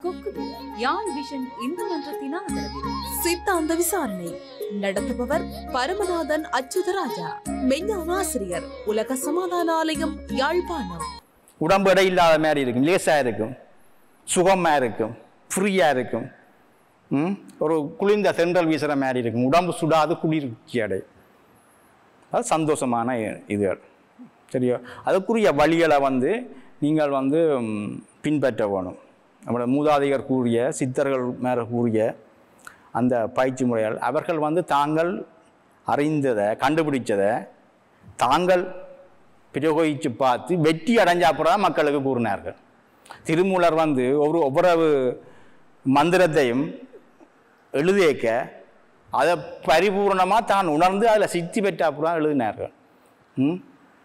கொக்குவில் யாழ் vision Hindu மன்றத்தின் ஆதரவில் சித்தாந்த விசாரணை நடத்துபவர் பரமநாதன் அச்சுதராஜா மெஞ்ஞான ஆசிரியர் உலக சமாதான ஆலயம் யாழ்ப்பாணம் உடம்பு எடை இல்லாத மாதிரி இருக்கும் லேசாக இருக்கும் சுகமாக இருக்கும் ஃப்ரீயாக இருக்கும் ம்? ஒரு குளிர்ந்த தென்றல் வீசுகிற மாதிரி இருக்கும் உடம்பு சுடாது குளிர்ச்சி அடை அது சந்தோஷமான இதுகள் சரியா அதுக்குரிய வழிகளை வந்து நீங்கள் வந்து ம், பின்பற்ற வேணும் நம்மளோட மூதாதையர் கூறிய சித்தர்கள் மேலே கூறிய அந்த பயிற்சி முறைகள் அவர்கள் வந்து தாங்கள் அறிந்ததை கண்டுபிடிச்சதை தாங்கள் பிரயோகித்து பார்த்து வெற்றி அடைஞ்ச அப்புறம் தான் மக்களுக்கு கூறினார்கள் திருமூலர் வந்து ஒரு ஒவ்வொரு மந்திரத்தையும் எழுதியக்க அதை பரிபூர்ணமாக தான் உணர்ந்து அதில் சித்தி பெற்ற அப்புறம் எழுதினார்கள் ம்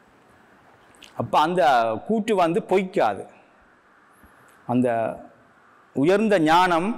அப்போ அந்த கூட்டு வந்து பொய்க்காது அந்த உயர்ந்த ஞானம்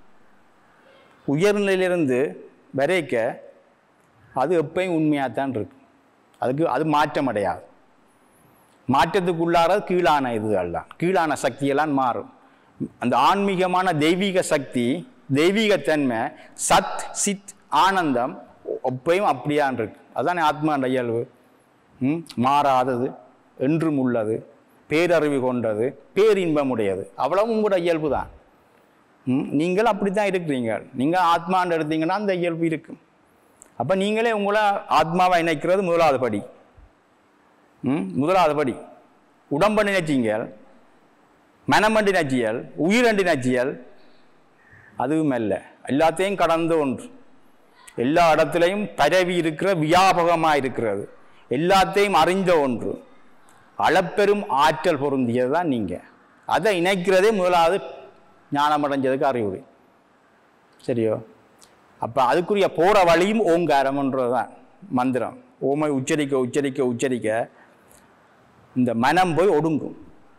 உயர்நிலையிலிருந்து வரைக்க அது எப்பயும் உண்மையாகத்தான் இருக்கு அதுக்கு அது மாற்றம் அடையாது மாற்றத்துக்குள்ளார கீழான இதுகள் தான் கீழான சக்தியெல்லாம் மாறும் அந்த ஆன்மீகமான தெய்வீக சக்தி தெய்வீகத்தன்மை சத் சித் ஆனந்தம் எப்பயும் அப்படியான் இருக்கு அதானே ஆத்மாண்ட இயல்பு ம்? மாறாதது என்றும் உள்ளது பேரறிவு கொண்டது பேரின்பம் உடையது அவ்வளவு உங்களோட இயல்பு தான் ம்? நீங்கள் அப்படி தான் இருக்கிறீங்க நீங்கள் ஆத்மான்னு எடுத்தீங்கன்னா அந்த இயல்பு இருக்கும் அப்போ நீங்களே உங்களை ஆத்மாவை இணைக்கிறது முதலாவது படி ம் முதலாவது படி உடம்பு நினைச்சிங்கள் மனமண்டி நச்சியல் உயிரண்டி நச்சியல் அதுவும் அல்ல எல்லாத்தையும் கடந்த ஒன்று எல்லா இடத்துலையும் பரவி இருக்கிற வியாபகமாக இருக்கிறது எல்லாத்தையும் அறிந்த ஒன்று அளப்பெரும் ஆற்றல் பொருந்தியது தான் நீங்கள் அதை இணைக்கிறதே முதலாவது ஞானம் அடைஞ்சதுக்கு அறிவுரை சரியோ அப்போ அதுக்குரிய போகிற வழியும் ஓங்காரம்ன்றது தான் மந்திரம் ஓமை உச்சரிக்க உச்சரிக்க உச்சரிக்க இந்த மனம் போய் ஒடுங்கும்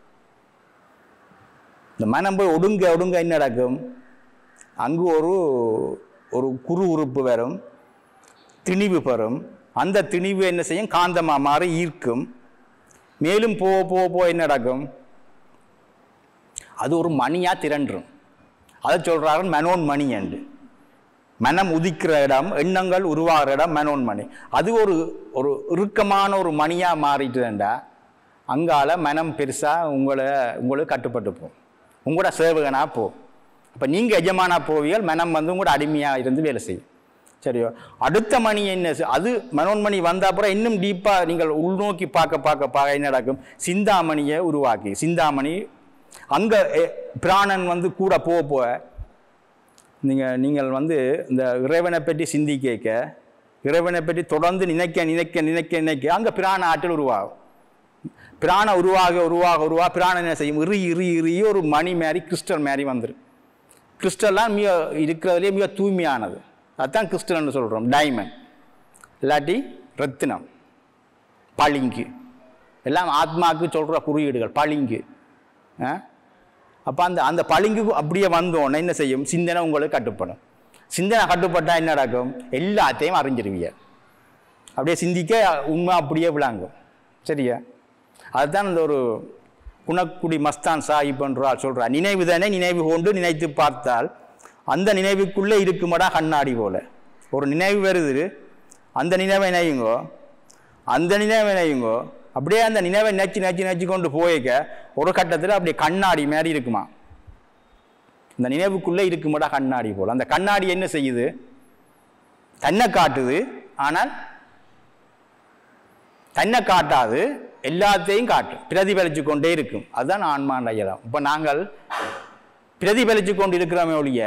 இந்த மனம் போய் ஒடுங்க ஒடுங்க என்ன நடக்கும் அங்கு ஒரு ஒரு குறு உறுப்பு வரும் திணிவு பெறும் அந்த திணிவு என்ன செய்யும் காந்தமாக மாறி ஈர்க்கும் மேலும் போக போக போக என்ன நடக்கும் அது ஒரு மணியாக திரண்டும் அதை சொல்கிறாரு மனோன் மணி என்று மனம் உதிக்கிற இடம் எண்ணங்கள் உருவாகிற இடம் மனோன் மணி அது ஒரு ஒரு இறுக்கமான ஒரு மணியாக மாறிட்டுதுண்டா அங்கால மனம் பெருசாக உங்களை உங்களுக்கு கட்டுப்பட்டு போகும் உங்களோட சேவகனாக போ அப்போ நீங்கள் எஜமானா போவியல் மனம் வந்து உங்களோட அடிமையாக இருந்து வேலை செய்யும் சரியோ அடுத்த மணி என்ன செய்- அது மனோன்மணி வந்த அப்புறம் இன்னும் டீப்பாக நீங்கள் உள்நோக்கி பார்க்க பார்க்க பார்க்க என்ன நடக்கும் சிந்தாமணியை உருவாக்கி சிந்தாமணி அங்கே பிராணன் வந்து கூட போக போக நீங்கள் நீங்கள் வந்து இந்த இறைவனை பற்றி சிந்திக்க இறைவனை பற்றி தொடர்ந்து நினைக்க நினைக்க நினைக்க நினைக்க அங்கே பிராண ஆற்றல் உருவாகும் பிராண உருவாக உருவாக உருவாக பிராணம் என்ன செய்யும் இறி இறி இறி ஒரு மணி மாதிரி கிறிஸ்டல் மாதிரி வந்துடும் கிறிஸ்டல்லாம் மிக இருக்கிறதுலே மிக தூய்மையானது அதுதான் கிறிஸ்டல்னு சொல்கிறோம் டைமண்ட் இல்லாட்டி ரத்தினம் பளிங்கு எல்லாம் ஆத்மாவுக்கு சொல்கிற குறியீடுகள் பளிங்கு அப்போ அந்த அந்த பளிங்கு அப்படியே வந்தோடனே என்ன செய்யும் சிந்தனை உங்களுக்கு கட்டுப்படும் சிந்தனை கட்டுப்பட்டால் என்ன நடக்கும் எல்லாத்தையும் அறிஞ்சிருவீங்க அப்படியே சிந்திக்க உண்மை அப்படியே விளங்கும் சரியா அதுதான் இந்த ஒரு குணக்குடி மஸ்தான் சாஹிப்ன்றால் சொல்கிறார் நினைவு தானே நினைவு கொண்டு நினைத்து பார்த்தால் அந்த நினைவுக்குள்ளே இருக்குமடா கண்ணாடி போல ஒரு நினைவு வருது அந்த நினைவை நினைவுங்கோ அந்த நினைவை நினைவுங்கோ அப்படியே அந்த நினைவை நச்சு நச்சு நச்சு கொண்டு போய்க்க ஒரு கட்டத்தில் அப்படியே கண்ணாடி மாதிரி இருக்குமா இந்த நினைவுக்குள்ளே இருக்குமடா கண்ணாடி போல அந்த கண்ணாடி என்ன செய்யுது தன்னை காட்டுது ஆனால் தன்னை காட்டாது எல்லாத்தையும் காட்டும் பிரதிபலித்து கொண்டே இருக்கும் அதுதான் ஆன்மான் ஐயலாம் இப்போ நாங்கள் பிரதிபலித்து கொண்டு இருக்கிறோமே ஒழிய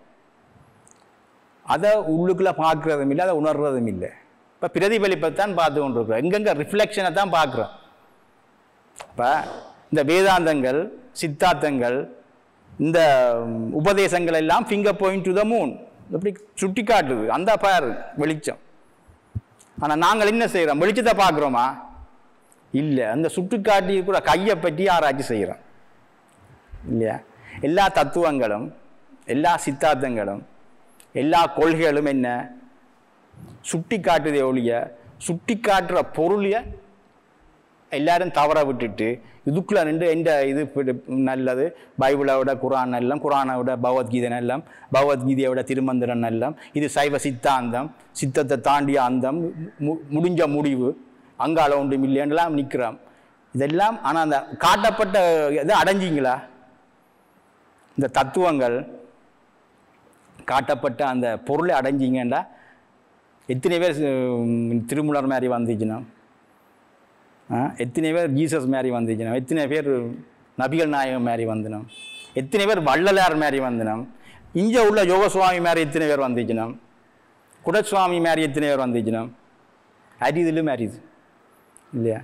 அதை உள்ளுக்குள்ளே பார்க்குறதும் இல்லை அதை உணர்றதும் இல்லை இப்போ பிரதிபலிப்பை தான் பார்த்து கொண்டு இருக்கிறோம் எங்கெங்கே ரிஃப்ளெக்ஷனை தான் பார்க்குறோம் இப்போ இந்த வேதாந்தங்கள் சித்தாந்தங்கள் இந்த ம், உபதேசங்கள் எல்லாம் finger point to the moon எப்படி சுட்டி காட்டுது அந்த பாரு வெளிச்சம் ஆனால் நாங்கள் என்ன செய்கிறோம் வெளிச்சத்தை பார்க்குறோமா இல்லை அந்த சுட்டுக்காட்டி கூட கையை பற்றி ஆராய்ச்சி செய்கிறோம் இல்லையா எல்லா தத்துவங்களும் எல்லா சித்தாந்தங்களும் எல்லா கொள்கைகளும் என்ன சுட்டி காட்டுதே ஒழிய சுட்டி காட்டுற பொருளைய எல்லாரும் தவற விட்டுட்டு இதுக்குள்ள நின்று எந்த இது பிடி- நல்லது பைபிளை விட குரான் எல்லாம் குரானை விட பகவத்கீதை எல்லாம் பகவத்கீதையை விட திருமந்திரன் எல்லாம் இது சைவ சித்தாந்தம் சித்தத்தை தாண்டிய அந்தம் மு- முடிஞ்ச முடிவு அங்கால ஒன்று மில்லியன்லாம் நிற்கிறோம் இதெல்லாம் ஆனால் அந்த காட்டப்பட்ட இதை அடைஞ்சிங்களா இந்த தத்துவங்கள் காட்டப்பட்ட அந்த பொருளை அடைஞ்சிங்கன்னா எத்தனை பேர் உம், திருமூலர் மாதிரி வந்துச்சுன்னா ஆ, எத்தனை பேர் ஜீசஸ் மாதிரி வந்துச்சுனா எத்தனை பேர் நபிகள் நாயகம் மாதிரி வந்தனம் எத்தனை பேர் வள்ளலார் மாதிரி வந்தனம் இங்கே உள்ள யோகசுவாமி மாதிரி எத்தனை பேர் வந்துச்சுனம் குடசுவாமி மாதிரி எத்தனை பேர் வந்துச்சுனம் அரிதிலும் அரிது இல்லையா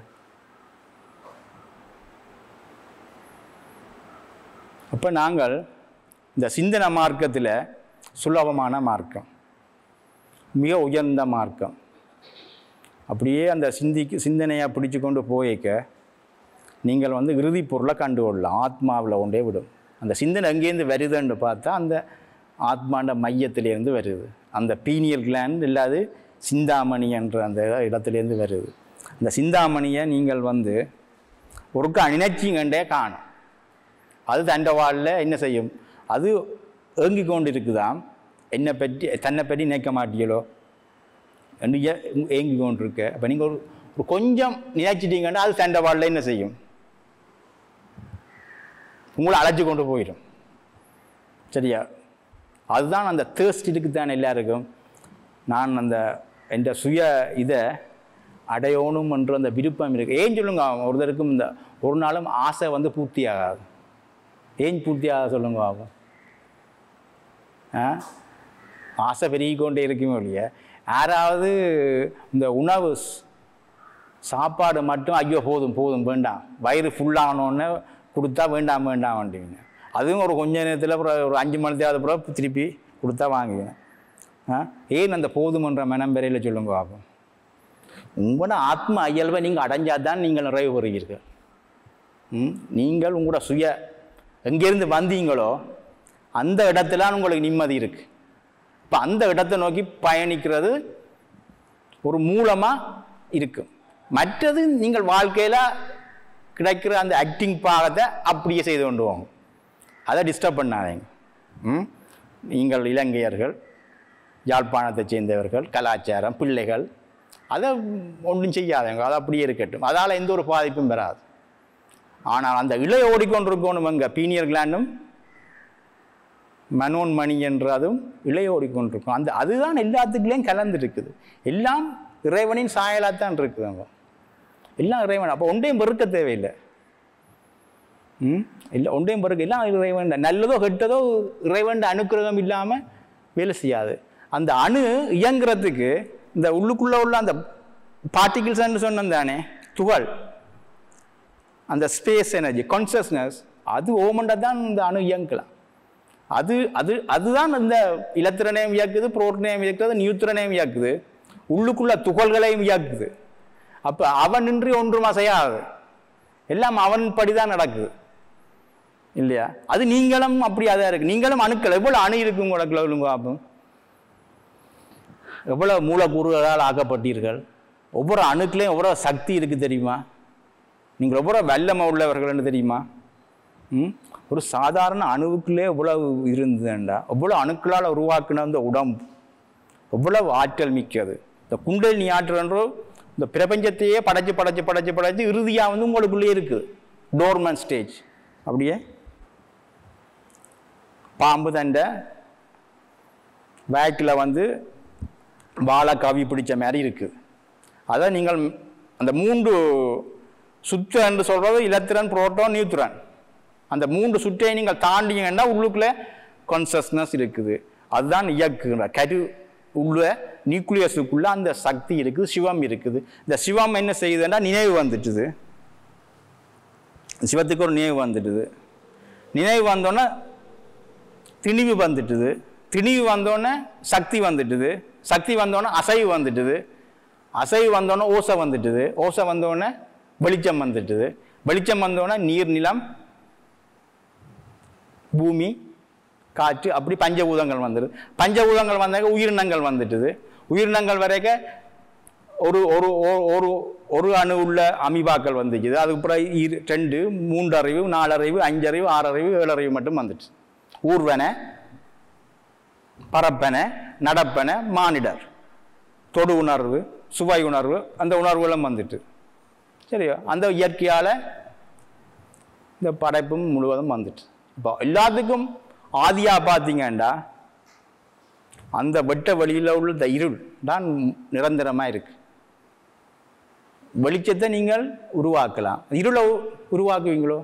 அப்போ நாங்கள் இந்த சிந்தன மார்க்கத்தில் சுலபமான மார்க்கம் மிக உயர்ந்த மார்க்கம் அப்படியே அந்த சிந்திக்கு சிந்தனையை பிடிச்சு கொண்டு போயிக்க நீங்கள் வந்து இறுதி பொருளை கண்டு கொள்ளலாம் ஆத்மாவில் கொண்டே விடும் அந்த சிந்தனை எங்கேருந்து வருதுன்னு பார்த்தா அந்த ஆத்மாண்ட மையத்திலேருந்து வருது அந்த பீனியல் கிளாண்ட் இல்லாது சிந்தாமணி என்ற அந்த இடத்துலேருந்து வருது அந்த சிந்தாமணியை நீங்கள் வந்து ஒருக்கா நினைச்சிங்கண்டே காணும் அது தண்ட வாழ்ல என்ன செய்யும் அது ஏங்கி கொண்டு இருக்குதாம் என்னை பற்றி தன்னை பற்றி நினைக்க மாட்டீங்களோ என்று ஏ- ஏங்கி கொண்டு இருக்க அப்போ நீங்கள் ஒரு ஒரு கொஞ்சம் நினைச்சிட்டீங்கன்னா அது தண்ட வாழ்ல என்ன செய்யும் உங்களை அழைச்சி கொண்டு போயிடும் சரியா அதுதான் அந்த தேர்ஸ்ட் இருக்குதான் எல்லாருக்கும் நான் அந்த என்ற சுய இதை அடையணும் என்ற அந்த விருப்பம் இருக்கு ஏன் சொல்லுங்க ஒருத்தருக்கும் இந்த ஒரு நாளும் ஆசை வந்து பூர்த்தி ஆகாது ஏன் பூர்த்தி ஆகாது சொல்லுங்க ஆகும் ஆ ஆசை பெருகிக்கொண்டே இருக்குமே ஒழிய யாராவது இந்த உணவு ஸ்- சாப்பாடு மட்டும் ஐயோ போதும் போதும் வேண்டாம் வயிறு ஃபுல்லானோடனே கொடுத்தா வேண்டாம் வேண்டாம் வேண்டுவீங்க அதுவும் ஒரு கொஞ்ச நேரத்தில் அப்புறம் ஒரு அஞ்சு மணி தேவை அப்புறம் திருப்பி கொடுத்தா வாங்குவீங்க ஆ ஏன் அந்த போதுமன்ற மனம் பெறையில் சொல்லுங்க ஆகும் உங்களோட ஆத்ம இயல்பை நீங்கள் அடைஞ்சாதான் தான் நீங்கள் நிறைவு பெறுவீர்கள் ம்? நீங்கள் உங்களோட சுய எங்கேருந்து வந்தீங்களோ அந்த இடத்துல உங்களுக்கு நிம்மதி இருக்கு இப்போ அந்த இடத்தை நோக்கி பயணிக்கிறது ஒரு மூலமாக இருக்கும் மற்றது நீங்கள் வாழ்க்கையில் கிடைக்கிற அந்த ஆக்டிங் பாகத்தை அப்படியே செய்து கொண்டு போங்க அதை டிஸ்டர்ப் பண்ணாதீங்க ம்? நீங்கள் இலங்கையர்கள் யாழ்ப்பாணத்தைச் சேர்ந்தவர்கள் கலாச்சாரம் பிள்ளைகள் அதை ஒன்றும் செய்யாதீங்க அது அப்படியே இருக்கட்டும் அதால் எந்த ஒரு பாதிப்பும் வராது ஆனால் அந்த இலை ஓடிக்கொண்டிருக்கணும் அங்கே பீனியர் கிளாண்டும் மனோன் மணி என்றதும் இலை ஓடிக்கொண்டிருக்கும் அந்த அதுதான் எல்லாத்துக்குள்ளேயும் கலந்துருக்குது எல்லாம் இறைவனின் சாயலாக தான் இருக்குது அங்கே எல்லாம் இறைவன் அப்போ ஒன்றையும் பெருக்க தேவையில்லை ம் இல்லை ஒன்றையும் பெருக்க எல்லாம் இறைவன் தான். நல்லதோ கெட்டதோ இறைவன் அனுக்கிரகம் இல்லாமல் வேலை செய்யாது அந்த அணு இயங்குறதுக்கு இந்த உள்ளுக்குள்ளே உள்ள அந்த பார்ட்டிகிள்ஸ்ன்னு சொன்னோம் தானே துகள் அந்த ஸ்பேஸ் எனர்ஜி கான்சியஸ்னஸ் அது ஓமண்டாக தான் இந்த அணு இயங்கலாம் அது அது அதுதான் இந்த இலத்திரனையும் இயக்குது புரோட்டனையும் இயக்குது நியூத்திரனையும் இயக்குது உள்ளுக்குள்ள துகள்களையும் இயக்குது அப்போ அவனின்றி ஒன்றும் அசையாது எல்லாம் அவன் படிதான் நடக்குது இல்லையா அது நீங்களும் அப்படியே தான் இருக்கு நீங்களும் அணுக்கள் எவ்வளோ அணு இருக்கு உங்களுக்கு சொல்லுங்க பார்ப்போம் எவ்வளோ மூலக்கூறுகளால் ஆக்கப்பட்டீர்கள் ஒவ்வொரு அணுக்குலையும் எவ்வளோ சக்தி இருக்குது தெரியுமா நீங்கள் எவ்வளோ வல்லமை உள்ளவர்கள்னு தெரியுமா ம் ஒரு சாதாரண அணுவுக்குள்ளே எவ்வளவு இருந்ததுண்டா எவ்வளோ அணுக்களால் உருவாக்குன அந்த உடம்பு எவ்வளவு ஆற்றல் மிக்கது இந்த குண்டலினி ஆற்றல்ன்றோ இந்த பிரபஞ்சத்தையே படைச்சு படைச்சு படைச்சு படைச்சு இறுதியாக வந்து உங்களுக்குள்ளே இருக்குது டோர்மன் ஸ்டேஜ் அப்படியே பாம்பு தண்டை வேக்கில் வந்து வாழை கவி பிடிச்ச மாதிரி இருக்குது அதை நீங்கள் அந்த மூன்று சுற்று என்று சொல்கிறது இலத்திரன் புரோட்டான் நியூத்திரன் அந்த மூன்று சுற்றை நீங்கள் தாண்டிங்கன்னா உள்ளுக்குள்ளே கான்சஸ்னஸ் இருக்குது அதுதான் இயக்குகிற கரு உள்ள நியூக்ளியஸுக்குள்ள அந்த சக்தி இருக்குது சிவம் இருக்குது இந்த சிவம் என்ன செய்யுதுன்னா நினைவு வந்துட்டுது சிவத்துக்கு ஒரு நினைவு வந்துட்டுது நினைவு வந்தோன்னே திணிவு வந்துட்டுது திணிவு வந்தோடனே சக்தி வந்துட்டுது சக்தி வந்தோடனே அசைவு வந்துட்டுது அசைவு வந்தோடனே ஓசை வந்துட்டுது ஓசை வந்தோடனே வெளிச்சம் வந்துட்டுது வெளிச்சம் வந்தோடனே நீர் நிலம் பூமி காற்று அப்படி பஞ்சபூதங்கள் வந்துடுது பஞ்சபூதங்கள் வந்தாக்க உயிரினங்கள் வந்துட்டுது உயிரினங்கள் வரைக்க ஒரு ஒரு ஒரு- ஒரு ஒரு அணு உள்ள அமீபாக்கள் வந்துக்குது அதுக்கு பிறகு இரு ரெண்டு மூன்றறிவு நாலறிவு அஞ்சறிவு ஆறறிவு ஏழறிவு மட்டும் வந்துச்சு ஊர்வன பரப்பன நடப்பன மானிடர் தொடு உணர்வு சுவை உணர்வு அந்த உணர்வுகளும் வந்துட்டு சரியா அந்த இயற்கையால் இந்த படைப்பும் முழுவதும் வந்துட்டு இப்போ எல்லாத்துக்கும் ஆதியாக பார்த்தீங்கன்னா அந்த வெட்ட வெளியில் உள்ள இந்த இருள் தான் நிரந்தரமாக இருக்கு வெளிச்சத்தை நீங்கள் உருவாக்கலாம் இருளை உ- உருவாக்குவீங்களோ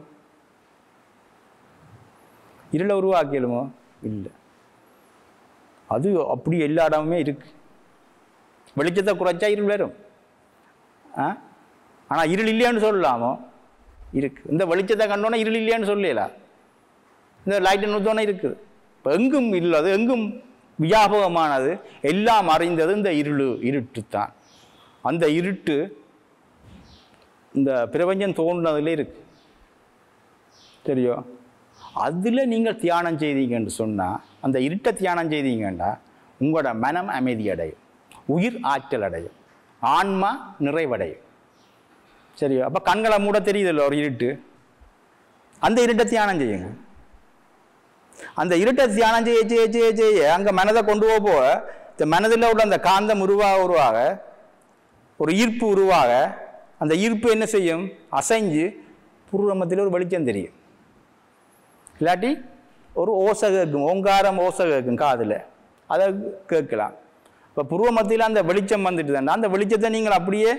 இருளை உருவாக்கலுமோ இல்லை அது அப்படி எல்லா இடமுமே இருக்கு வெளிச்சத்தை குறைச்சா இருள் வரும் ஆ ஆனால் இருள் இல்லையான்னு சொல்லலாமோ இருக்கு இந்த வெளிச்சத்தை கண்டோன்னே இருள் இல்லையான்னு சொல்லலாம் இந்த லைட்டை நூற்றோன்னே இருக்குது இப்போ எங்கும் இல்லாது எங்கும் வியாபகமானது எல்லாம் அறிந்தது இந்த இருளு இருட்டு தான் அந்த இருட்டு இந்த பிரபஞ்சம் தோன்றினதுல இருக்கு சரியோ அதில் நீங்கள் தியானம் செய்தீங்கன்னு சொன்னால் அந்த இருட்டை தியானம் செய்தீங்கன்னா உங்களோட மனம் அமைதி அடையும் உயிர் ஆற்றல் அடையும் ஆன்மா நிறைவடையும் சரியோ அப்போ கண்களை மூட தெரியுதில்ல ஒரு இருட்டு அந்த இருட்டை தியானம் செய்யுங்க அந்த இருட்டை தியானம் செய்ய செய்ய செய்ய செய்ய அங்கே மனதை கொண்டு போக போக இந்த மனதில் உள்ள அந்த காந்தம் உருவாக உருவாக ஒரு ஈர்ப்பு உருவாக அந்த ஈர்ப்பு என்ன செய்யும் அசைஞ்சு பூர்வமத்தில் ஒரு வெளிச்சம் தெரியும் இல்லாட்டி ஒரு ஓசை கேட்கும் ஓங்காரம் ஓசை கேட்கும் காதில் அதை கேட்கலாம் இப்போ புருவ மத்தியில் அந்த வெளிச்சம் வந்துட்டு தானே அந்த வெளிச்சத்தை நீங்கள் அப்படியே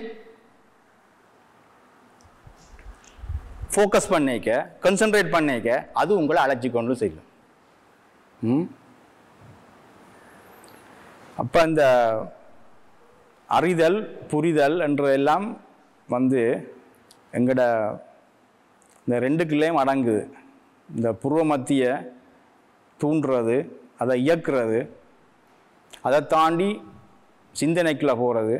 ஃபோக்கஸ் பண்ணிக்க கன்சென்ட்ரேட் பண்ணிக்க அது உங்களை அழைச்சி கொண்டு செல்லும் ம் அப்போ இந்த அறிதல் புரிதல் என்றதெல்லாம் வந்து எங்கட இந்த ரெண்டுக்குள்ளேயும் அடங்குது இந்த புருவ மத்திய தூண்டுறது அதை இயக்குறது அதை தாண்டி சிந்தனைக்குள்ளே போகிறது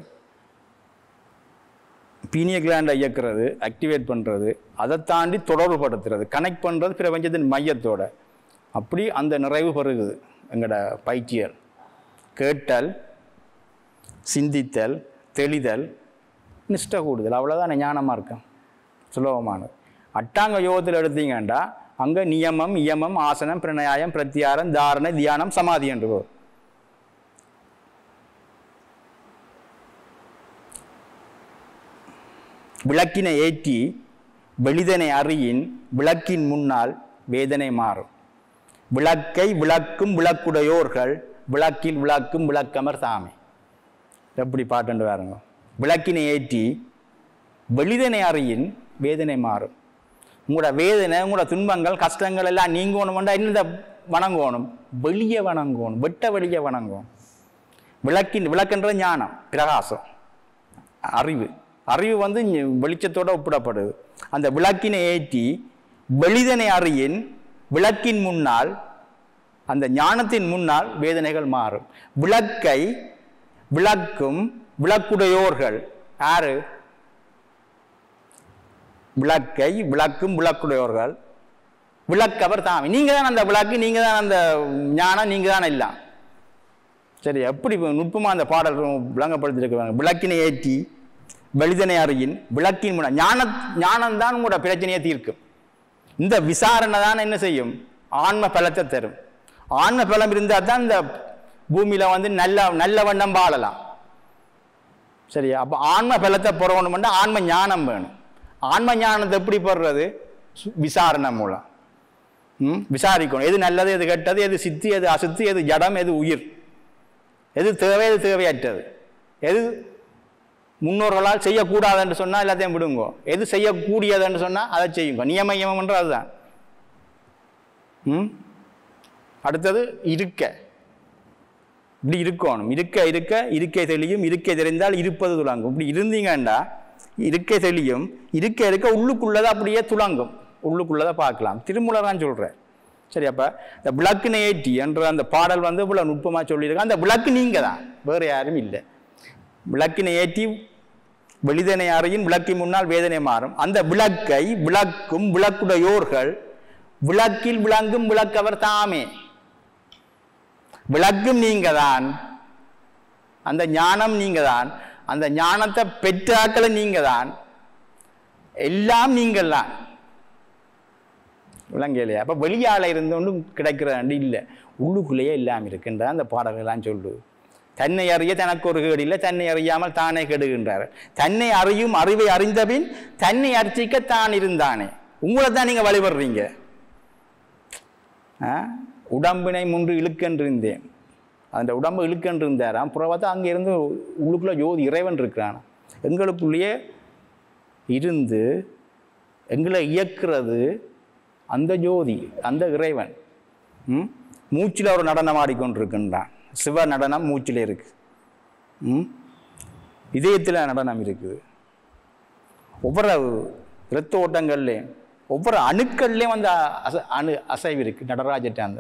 பீனிய கிளாண்டை இயக்குறது ஆக்டிவேட் பண்ணுறது அதை தாண்டி தொடர்பு படுத்துறது கனெக்ட் பண்ணுறது பிரபஞ்சத்தின் மையத்தோட அப்படி அந்த நிறைவு பெருகுது எங்களோட பயிற்சியல் கேட்டல் சிந்தித்தல் தெளிதல் நிஷ்ட கூடுதல் அவ்வளோதான் ஞானமாக இருக்கும் சுலபமானது அட்டாங்க யோகத்தில் எடுத்தீங்கன்னா அங்கே நியமம் இயமம் ஆசனம் பிரணயாயம் பிரத்யாரம் தாரணை தியானம் சமாதி என்று வரும். விளக்கினை ஏற்றி வெளிதனை அறியின் விளக்கின் முன்னால் வேதனை மாறும் விளக்கை விளக்கும் விளக்குடையோர்கள் விளக்கில் விளக்கும் விளக்கமர் சாமி எப்படி பாட்டுண்டு பாருங்க விளக்கினை ஏற்றி வெளிதனை அறியின் வேதனை மாறும் உங்களோட வேதனை உங்களோட துன்பங்கள் கஷ்டங்கள் எல்லாம் நீங்கணும்டா என்னத வணங்கணும் வெளியே வணங்கணும் வெட்ட வெளியே வணங்கணும் விளக்கின் விளக்குன்றது ஞானம் பிரகாசம் அறிவு அறிவு வந்து ஞ- வெளிச்சத்தோட ஒப்பிடப்படுது அந்த விளக்கினை ஏற்றி வெளிதனை அறியின் விளக்கின் முன்னால் அந்த ஞானத்தின் முன்னால் வேதனைகள் மாறும் விளக்கை விளக்கும் விளக்குடையோர்கள் யாரு விளக்கை விளக்கும் விளக்குடையோர்கள் விளக்கவர் தாமி நீங்க தான் அந்த விளக்கு நீங்க தான் அந்த ஞானம் நீங்க தான் எல்லாம் சரி எப்படி நுட்பமா அந்த பாடல் விளங்கப்படுத்திருக்கிறாங்க விளக்கினை ஏற்றி வெளிதனை அறியின் விளக்கின் முன்னால் ஞான ஞானம் தான் உங்களோட பிரச்சனையை தீர்க்கும் இந்த விசாரணை தான் என்ன செய்யும் ஆன்ம பலத்தை தரும் ஆன்ம பலம் இருந்தால் தான் இந்த பூமியில வந்து நல்ல நல்ல வண்ணம் வாழலாம் சரியா அப்போ ஆன்ம பலத்தை பெறணும்னா ஆன்ம ஞானம் வேணும் ஆன்ம ஞானத்தை எப்படி பெறுறது சு- விசாரணை மூலம் ம் விசாரிக்கணும் எது நல்லது எது கெட்டது எது சித்தி எது அசித்தி எது ஜடம் எது உயிர் எது தேவை எது தேவையற்றது எது முன்னோர்களால் செய்யக்கூடாதுன்னு சொன்னால் எல்லாத்தையும் விடுங்கோ எது செய்யக்கூடியதுன்னு சொன்னால் அதை செய்யுங்க நியம நியமம்ன்ற அதுதான் ம் அடுத்தது இருக்க இப்படி இருக்கணும் இருக்க இருக்க இருக்கை தெளியும் இருக்கை தெரிந்தால் இருப்பது துளங்கும் இப்படி இருந்தீங்கன்னா இருக்கை தெளியும் இருக்க இருக்க உள்ளுக்குள்ளதை அப்படியே துளங்கும் உள்ளுக்குள்ளதை பார்க்கலாம் திருமூலர் தான் சொல்கிறேன் சரி அப்போ இந்த விளக்கினை ஏற்றி என்ற அந்த பாடல் வந்து இவ்வளோ நுட்பமாக சொல்லியிருக்கேன் அந்த விளக்கு நீங்கள் தான் வேறு யாரும் இல்லை விளக்கினை ஏற்றி வெளிதனை அறையின் விளக்கின் முன்னால் வேதனை மாறும் அந்த விளக்கை விளக்கும் விளக்குடையோர்கள் விளக்கில் விளங்கும் விளக்கவர் தாமே விளக்கும் நீங்க தான் அந்த ஞானம் நீங்க தான் அந்த ஞானத்தை பெற்றாக்களை நீங்க தான் எல்லாம் நீங்கள் தான் விளங்கலையா அப்போ வெளியால் இருந்து ஒன்றும் கிடைக்கிறாண்டு இல்லை உள்ளுக்குள்ளேயே எல்லாம் இருக்கின்ற அந்த பாடல்கள்லாம் சொல்லு தன்னை அறிய தனக்கு ஒரு கேடு இல்லை தன்னை அறியாமல் தானே கெடுகின்றார் தன்னை அறியும் அறிவை அறிந்தபின் தன்னை அர்ச்சிக்க தான் இருந்தானே உங்களை தான் நீங்கள் வழிபடுறீங்க ஆ? உடம்பினை முன்று இழுக்கென்றிருந்தேன் அந்த உடம்பு இழுக்கென்றிருந்தாராம் அப்புறம் பார்த்தா அங்கே இருந்து உள்ளுக்குள்ளே ஜோதி இறைவன் இருக்கிறான் எங்களுக்குள்ளேயே இருந்து எங்களை இயக்குறது அந்த ஜோதி அந்த இறைவன் ம் மூச்சில் ஒரு நடனம் ஆடிக்கொண்டிருக்கின்றான் சிவ நடனம் மூச்சில் இருக்கு ம் இதயத்தில் நடனம் இருக்குது ஒவ்வொரு இரத்த ஓட்டங்கள்லேயும் ஒவ்வொரு அணுக்கள்லேயும் அந்த அச அணு அசைவு இருக்குது நடராஜட்ட அந்த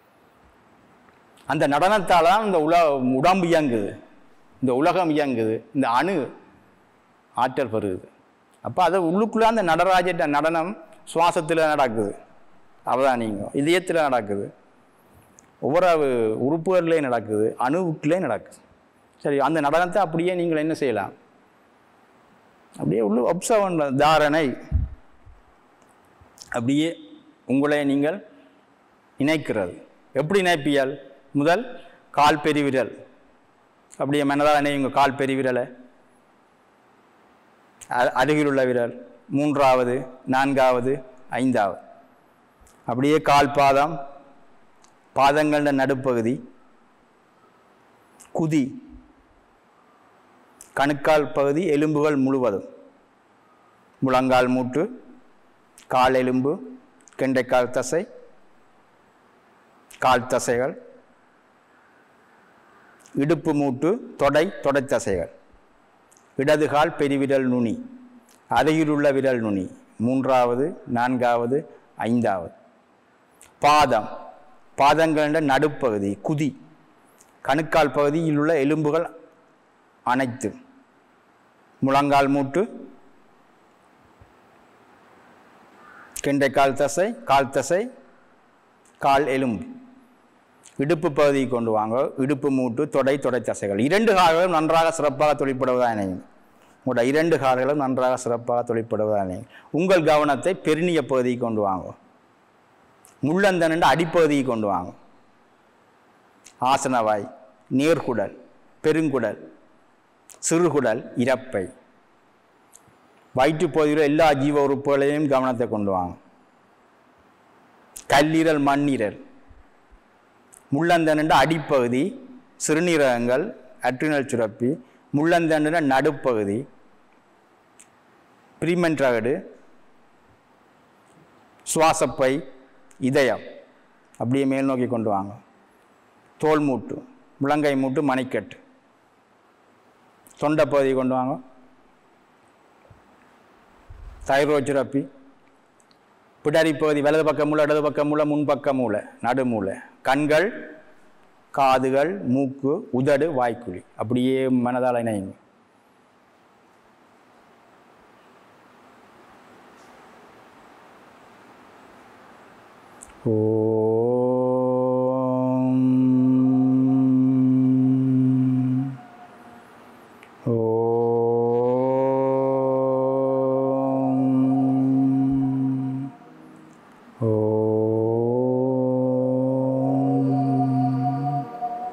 அந்த நடனத்தால் தான் இந்த உல உடம்பு இயங்குது இந்த உலகம் இயங்குது இந்த அணு ஆற்றல் பெறுகுது அப்போ அது உள்ளுக்குள்ளே அந்த நடராஜட்ட நடனம் சுவாசத்தில் நடக்குது அவதானிங்க இதயத்தில் நடக்குது ஒவ்வொரு உறுப்புகள்லேயும் நடக்குது அணுவுக்குள்ளே நடக்குது சரி அந்த நடனத்தை அப்படியே நீங்கள் என்ன செய்யலாம் அப்படியே உள்ள ஒப்சர்வ் தாரணை அப்படியே உங்களை நீங்கள் இணைக்கிறது எப்படி இணைப்பியல் முதல் கால் பெருவிரல் அப்படியே மனதால் இணையுங்க கால் பெருவிரலை அ- அருகில் உள்ள விரல் மூன்றாவது நான்காவது ஐந்தாவது அப்படியே கால் பாதம் பாதங்கள நடுப்பகுதி குதி கணுக்கால் பகுதி எலும்புகள் முழுவதும் முழங்கால் மூட்டு கால் எலும்பு கெண்டைக்கால் தசை கால் தசைகள் இடுப்பு மூட்டு தொடை தொடை தசைகள் இடது கால் பெருவிரல் நுனி அருகிலுள்ள விரல் நுனி மூன்றாவது நான்காவது ஐந்தாவது பாதம் பாதங்களின் நடுப்பகுதி குதி கணுக்கால் பகுதியில் உள்ள எலும்புகள் அனைத்து முழங்கால் மூட்டு கெண்டைக்கால் தசை கால் தசை கால் எலும்பு இடுப்பு பகுதியை கொண்டு வாங்க இடுப்பு மூட்டு தொடை தொடை தசைகள் இரண்டு கால்களும் நன்றாக சிறப்பாக தொழிற்படுவதா இணையும் உங்களோட இரண்டு கால்களும் நன்றாக சிறப்பாக தொழிற்படுவதா இணையும் உங்கள் கவனத்தை பெருநிய பகுதியை கொண்டு வாங்க முள்ளந்தனண்டு அடிப்பகுதியை கொண்டு வாங்க ஆசனவாய் நேர்குடல் பெருங்குடல் சிறுகுடல் இறப்பை வயிற்று பகுதியில் எல்லா ஜீவ உறுப்புகளையும் கவனத்தை கொண்டு வாங்க கல்லீரல் மண்ணீரல் முள்ளந்தண்டு அடிப்பகுதி சிறுநீரகங்கள் அட்ரினல் சுரப்பி முள்ளந்தண்டு நடுப்பகுதி பிரிமென்ட்ரகடு சுவாசப்பை இதயம் அப்படியே மேல் நோக்கி கொண்டு வாங்க தோல் மூட்டு முழங்கை மூட்டு மணிக்கட்டு தொண்டை பகுதி கொண்டு வாங்க தைரோய் சுரப்பி பிடாரி பகுதி வலது பக்க மூளை இடது பக்க மூளை முன்பக்க மூளை நடுமூளை கண்கள் காதுகள் மூக்கு உதடு வாய்க்குழி அப்படியே மனதால் இணையுங்க ஓம் ஓம் ஓம்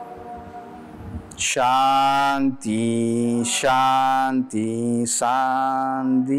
சாந்தி சாந்தி சாந்தி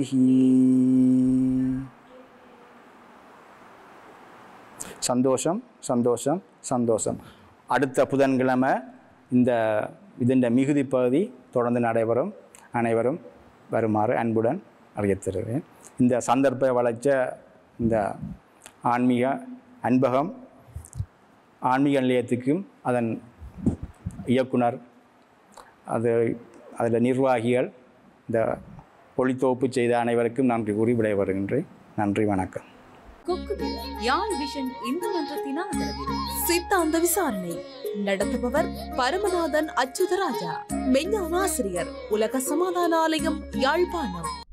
சந்தோஷம் சந்தோஷம் சந்தோஷம் அடுத்த புதன்கிழமை இந்த இதன் மிகுதி பகுதி தொடர்ந்து நடைபெறும் அனைவரும் வருமாறு அன்புடன் அறிவித்திருவேன் இந்த சந்தர்ப்ப வளைச்ச இந்த ஆன்மீக அன்பகம் ஆன்மீக நிலையத்துக்கும் அதன் இயக்குனர் அது அதில் நிர்வாகிகள் இந்த ஒளித்தோப்பு செய்த அனைவருக்கும் நன்றி கூறி விடைபெறுகின்றேன் நன்றி வணக்கம் கொக்குவில் யாழ் விஷன் இந்து மன்றத்தின் ஆதரவில் சித்தாந்த விசாரணை நடத்துபவர் பரமநாதன் அச்சுதராஜா மெஞ்ஞான ஆசிரியர் உலக சமாதான ஆலயம் யாழ்ப்பாணம்